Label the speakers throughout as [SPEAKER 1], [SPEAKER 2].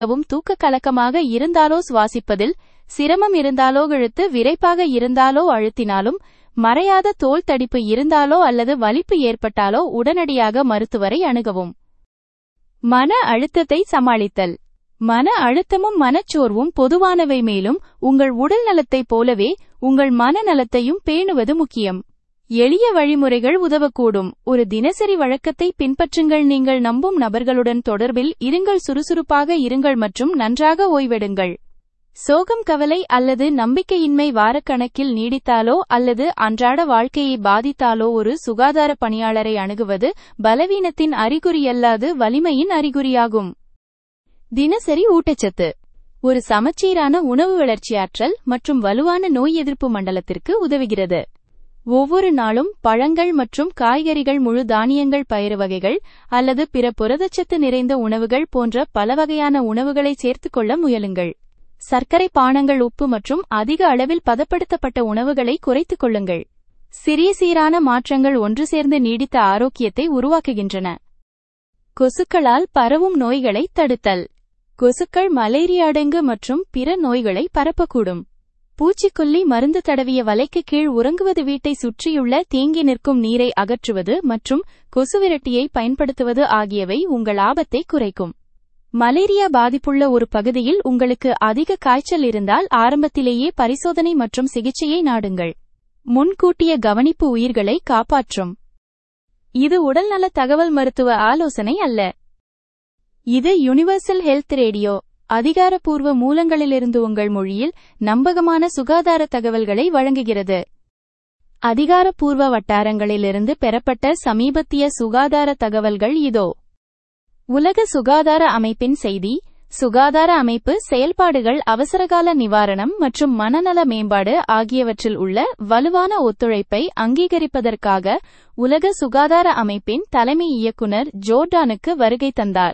[SPEAKER 1] மிகவும் தூக்க கலக்கமாக இருந்தாலோ சுவாசிப்பதில் சிரமம் இருந்தாலோ இழுத்து விரைப்பாக இருந்தாலோ அழுத்தினாலும் மறையாத தோல் தடிப்பு இருந்தாலோ அல்லது வலிப்பு ஏற்பட்டாலோ உடனடியாக மருத்துவரை அணுகவும் மன அழுத்தத்தை சமாளித்தல் மன அழுத்தமும் மனச்சோர்வும் பொதுவானவை மேலும் உங்கள் உடல் நலத்தைப் போலவே உங்கள் மனநலத்தையும் பேணுவது முக்கியம் எளிய வழிமுறைகள் உதவக்கூடும் ஒரு தினசரி வழக்கத்தை பின்பற்றுங்கள் நீங்கள் நம்பும் நபர்களுடன் தொடர்பில் இருங்கள் சுறுசுறுப்பாக இருங்கள் மற்றும் நன்றாக ஓய்வெடுங்கள் சோகம் கவலை அல்லது நம்பிக்கையின்மை வாரக்கணக்கில் நீடித்தாலோ அல்லது அன்றாட வாழ்க்கையை பாதித்தாலோ ஒரு சுகாதார பணியாளரை அணுகுவது பலவீனத்தின் அறிகுறியல்லாது வலிமையின் அறிகுறியாகும் தினசரி ஊட்டச்சத்து ஒரு சமச்சீரான உணவு வளர்ச்சியாற்றல் மற்றும் வலுவான நோய் எதிர்ப்பு மண்டலத்திற்கு உதவுகிறது ஒவ்வொரு நாளும் பழங்கள் மற்றும் காய்கறிகள் முழு தானியங்கள் பயிறு வகைகள் அல்லது பிற புரதச்சத்து நிறைந்த உணவுகள் போன்ற பல வகையான உணவுகளை சேர்த்துக்கொள்ள முயலுங்கள் சர்க்கரை பானங்கள் உப்பு மற்றும் அதிக அளவில் பதப்படுத்தப்பட்ட உணவுகளை குறைத்துக் கொள்ளுங்கள் சிறிய சீரான மாற்றங்கள் ஒன்று சேர்ந்து நீடித்த ஆரோக்கியத்தை உருவாக்குகின்றன கொசுக்களால் பரவும் நோய்களை தடுத்தல் கொசுக்கள் மலேரியா அடங்கு மற்றும் பிற நோய்களை பரப்பக்கூடும் பூச்சிக்கொல்லி மருந்து தடவிய வலைக்கு கீழ் உறங்குவது வீட்டை சுற்றியுள்ள தேங்கி நிற்கும் நீரை அகற்றுவது மற்றும் கொசுவிரட்டியை பயன்படுத்துவது ஆகியவை உங்கள் ஆபத்தை குறைக்கும் மலேரியா பாதிப்புள்ள ஒரு பகுதியில் உங்களுக்கு அதிக காய்ச்சல் இருந்தால் ஆரம்பத்திலேயே பரிசோதனை மற்றும் சிகிச்சையை நாடுங்கள் முன்கூட்டிய கவனிப்பு உயிர்களை காப்பாற்றும் இது உடல்நல தகவல் மருத்துவ ஆலோசனை அல்ல இது யுனிவர்சல் ஹெல்த் ரேடியோ அதிகாரப்பூர்வ மூலங்களிலிருந்து உங்கள் மொழியில் நம்பகமான சுகாதார தகவல்களை வழங்குகிறது அதிகாரப்பூர்வ வட்டாரங்களிலிருந்து பெறப்பட்ட சமீபத்திய சுகாதார தகவல்கள் இதோ உலக சுகாதார அமைப்பின் செய்தி சுகாதார அமைப்பு செயல்பாடுகள் அவசரகால நிவாரணம் மற்றும் மனநல மேம்பாடு ஆகியவற்றில் உள்ள வலுவான ஒத்துழைப்பை அங்கீகரிப்பதற்காக உலக சுகாதார அமைப்பின் தலைமை இயக்குனர் ஜோர்டானுக்கு வருகை தந்தார்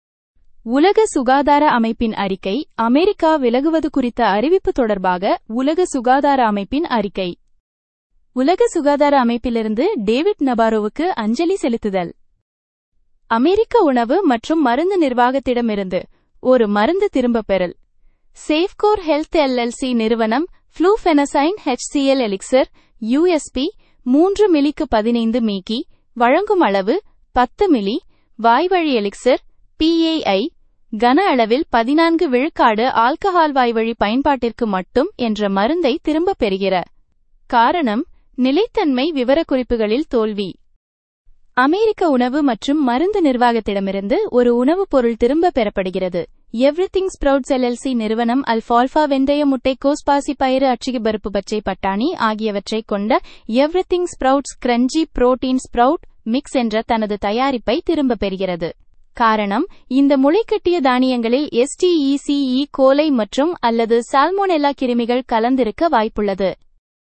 [SPEAKER 1] உலக சுகாதார அமைப்பின் அறிக்கை அமெரிக்கா விலகுவது குறித்த அறிவிப்பு தொடர்பாக உலக சுகாதார அமைப்பின் அறிக்கை உலக சுகாதார அமைப்பிலிருந்து டேவிட் நபாரோவுக்கு அஞ்சலி செலுத்துதல் அமெரிக்க உணவு மற்றும் மருந்து நிர்வாகத்திடமிருந்து ஒரு மருந்து திரும்பப் பெறல் சேஃப்கோர் ஹெல்த் எல்எல்சி நிறுவனம் ஃப்ளூஃபெனசைன் ஹெச்சிஎல் எலிக்சர் யூஎஸ்பி மூன்று மில்லிக்கு பதினைந்து மீக்கி வழங்கும் அளவு பத்து மில்லி வாய்வழி எலிக்சர் பிஏஐ கன அளவில் பதினான்கு விழுக்காடு ஆல்கஹால் வாய்வழி பயன்பாட்டிற்கு மட்டும் என்ற மருந்தை திரும்பப் பெறுகிற காரணம் நிலைத்தன்மை விவரக்குறிப்புகளில் தோல்வி அமெரிக்க உணவு மற்றும் மருந்து நிர்வாகத்திடமிருந்து ஒரு உணவுப் பொருள் திரும்ப பெறப்படுகிறது எவ்ரிதிங் ஸ்ப்ரவுட்ஸ் எல்எல்சி நிறுவனம் அல்ஃபால்ஃபா வெந்தய முட்டைக்கோஸ் பாசிப்பயிறு அச்சிகி பருப்பு பச்சை பட்டாணி ஆகியவற்றைக் கொண்ட everything sprouts crunchy protein sprout mix என்ற தனது தயாரிப்பை திரும்பப் பெறுகிறது காரணம் இந்த முளைக்கட்டிய தானியங்களில் எஸ்டிஇசிஇ கோலை மற்றும் அல்லது சால்மோனெல்லா கிருமிகள் கலந்திருக்க வாய்ப்புள்ளது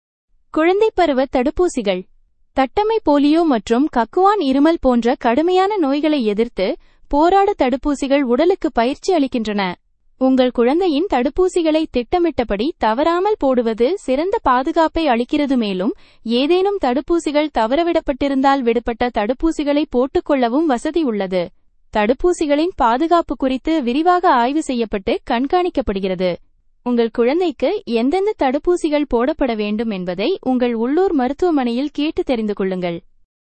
[SPEAKER 1] குழந்தை பருவ தடுப்பூசிகள் தட்டமை போலியோ மற்றும் கக்குவான் இருமல் போன்ற கடுமையான நோய்களை எதிர்த்து போராட தடுப்பூசிகள் உடலுக்கு பயிற்சி அளிக்கின்றன உங்கள் குழந்தையின் தடுப்பூசிகளை திட்டமிட்டபடி தவறாமல் போடுவது சிறந்த பாதுகாப்பை அளிக்கிறது மேலும் ஏதேனும் தடுப்பூசிகள் தவறவிடப்பட்டிருந்தால் விடுபட்ட தடுப்பூசிகளை போட்டுக்கொள்ளவும் வசதி உள்ளது தடுப்பூசிகளின் பாதுகாப்பு குறித்து விரிவாக ஆய்வு செய்யப்பட்டு கண்காணிக்கப்படுகிறது உங்கள் குழந்தைக்கு எந்தெந்த தடுப்பூசிகள் போடப்பட வேண்டும் என்பதை உங்கள் உள்ளூர் மருத்துவமனையில் கேட்டு தெரிந்து கொள்ளுங்கள்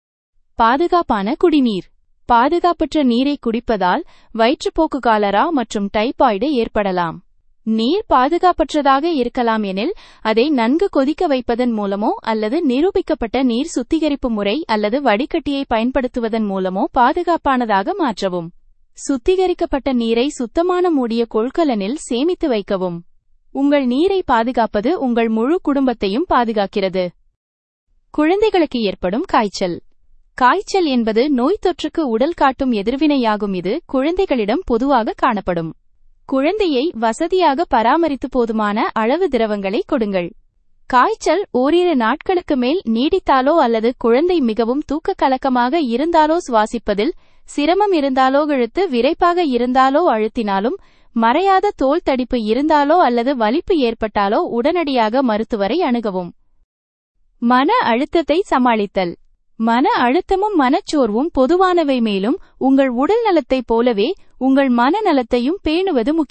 [SPEAKER 1] பாதுகாப்பான குடிநீர் பாதுகாப்பற்ற நீரை குடிப்பதால் வயிற்றுப்போக்கு காலரா மற்றும் டைபாய்டு ஏற்படலாம் நீர் பாதுகாப்பற்றதாக இருக்கலாம் எனில் அதை நன்கு கொதிக்க வைப்பதன் மூலமோ அல்லது நிரூபிக்கப்பட்ட நீர் சுத்திகரிப்பு முறை அல்லது வடிகட்டியை பயன்படுத்துவதன் மூலமோ பாதுகாப்பானதாக மாற்றவும் சுத்திகரிக்கப்பட்ட நீரை சுத்தமான மூடிய கொள்கலனில் சேமித்து வைக்கவும் உங்கள் நீரை பாதுகாப்பது உங்கள் முழு குடும்பத்தையும் பாதுகாக்கிறது குழந்தைகளுக்கு ஏற்படும் காய்ச்சல் காய்ச்சல் என்பது நோய் தொற்றுக்கு உடல் காட்டும் எதிர்வினையாகும் இது குழந்தைகளிடம் பொதுவாக காணப்படும் குழந்தையை வசதியாக பராமரித்து போதுமான அளவு திரவங்களை கொடுங்கள் காய்ச்சல் ஓரிரு நாட்களுக்கு மேல் நீடித்தாலோ அல்லது குழந்தை மிகவும் தூக்க கலக்கமாக இருந்தாலோ சுவாசிப்பதில் சிரமம் இருந்தாலோ இழுத்து விரைப்பாக இருந்தாலோ அழுத்தினாலும் மறையாத தோல் தடிப்பு இருந்தாலோ அல்லது வலிப்பு ஏற்பட்டாலோ உடனடியாக மருத்துவரை அணுகவும் மன அழுத்தத்தை சமாளித்தல் மன அழுத்தமும் மனச்சோர்வும் பொதுவானவை மேலும் உங்கள் உடல் நலத்தைப் போலவே உங்கள் மனநலத்தையும் பேணுவது முக்கியம்